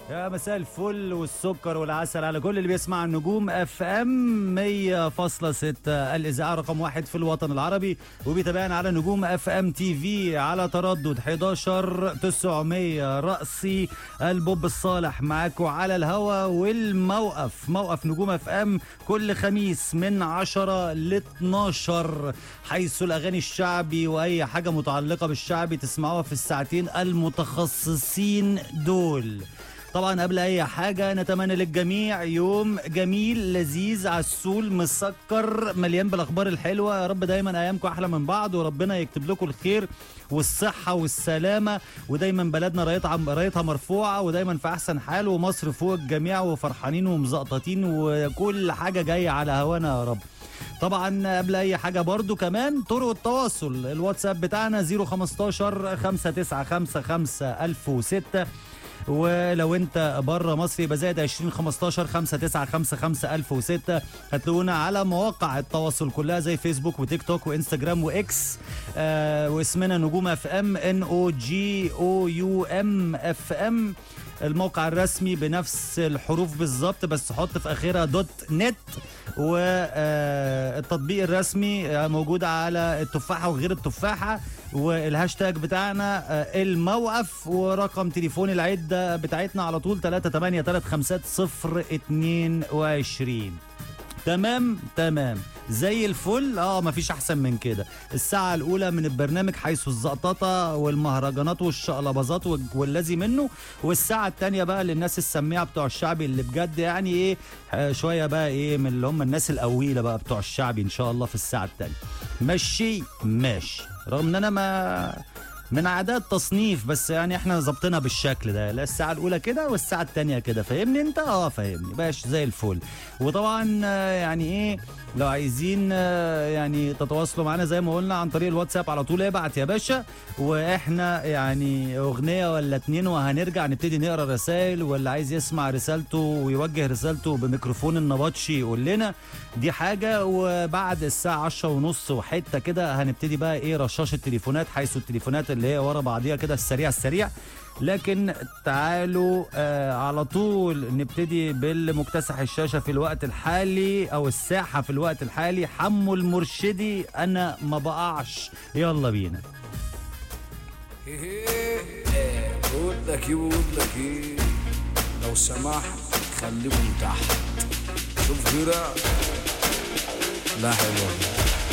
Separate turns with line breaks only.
يا مساء الفل والسكر والعسل على كل اللي بيسمع النجوم اف ام 100.6 الاذاعه رقم واحد في الوطن العربي وبيتابعنا على نجوم اف ام تي في على تردد 11 900 رأسي البوب الصالح معاكم على الهوا والموقف موقف نجوم اف ام كل خميس من 10 ل 12 حيث الاغاني الشعبي واي حاجه متعلقه بالشعبي تسمعوها في الساعتين المتخصصين دول طبعا قبل اي حاجه نتمنى للجميع يوم جميل لذيذ عسول مسكر مليان بالاخبار الحلوه يا رب دايما ايامكم احلى من بعض وربنا يكتب لكم الخير والصحه والسلامه ودايما بلدنا رايتها رايتها مرفوعه ودايما في احسن حال ومصر فوق الجميع وفرحانين ومزقططين وكل حاجه جايه على هوانا يا رب طبعا قبل اي حاجه برضو كمان طرق التواصل الواتساب بتاعنا 015 5955 1006 ولو انت بره مصر يبقى زائد 20 15 5955 1006 هتلاقونا على مواقع التواصل كلها زي فيسبوك وتيك توك وانستجرام واكس آه واسمنا نجوم اف ام ان او جي او يو ام اف ام الموقع الرسمي بنفس الحروف بالظبط بس حط في اخرها دوت نت والتطبيق الرسمي موجود على التفاحه وغير التفاحه والهاشتاج بتاعنا الموقف ورقم تليفون العده بتاعتنا على طول 3835022 تمام تمام زي الفل اه مفيش احسن من كده الساعه الاولى من البرنامج حيث الزقططه والمهرجانات والشقلباظات والذي منه والساعه الثانيه بقى للناس السميعه بتوع الشعبي اللي بجد يعني ايه آه شويه بقى ايه من اللي هم الناس القويله بقى بتوع الشعبي ان شاء الله في الساعه الثانيه ماشي ماشي رغم ان انا ما من عادات تصنيف بس يعني احنا ظبطنا بالشكل ده لا الساعة الأولى كده والساعة التانية كده فاهمني أنت؟ اه فاهمني باش زي الفل وطبعا يعني إيه لو عايزين يعني تتواصلوا معانا زي ما قلنا عن طريق الواتساب على طول ابعت يا باشا واحنا يعني اغنيه ولا اتنين وهنرجع نبتدي نقرا رسائل واللي عايز يسمع رسالته ويوجه رسالته بميكروفون النبطشي يقول لنا دي حاجه وبعد الساعه 10 ونص وحته كده هنبتدي بقى ايه رشاش التليفونات حيث التليفونات اللي هي ورا بعضيها كده السريع السريع لكن تعالوا آه على طول نبتدي بالمكتسح الشاشه في الوقت الحالي او الساحه في الوقت الحالي حمو المرشدي انا ما بقعش يلا بينا
بقول لك ايه بقول لك ايه لو سمحت خليكم تحت شوف كده لا حلوه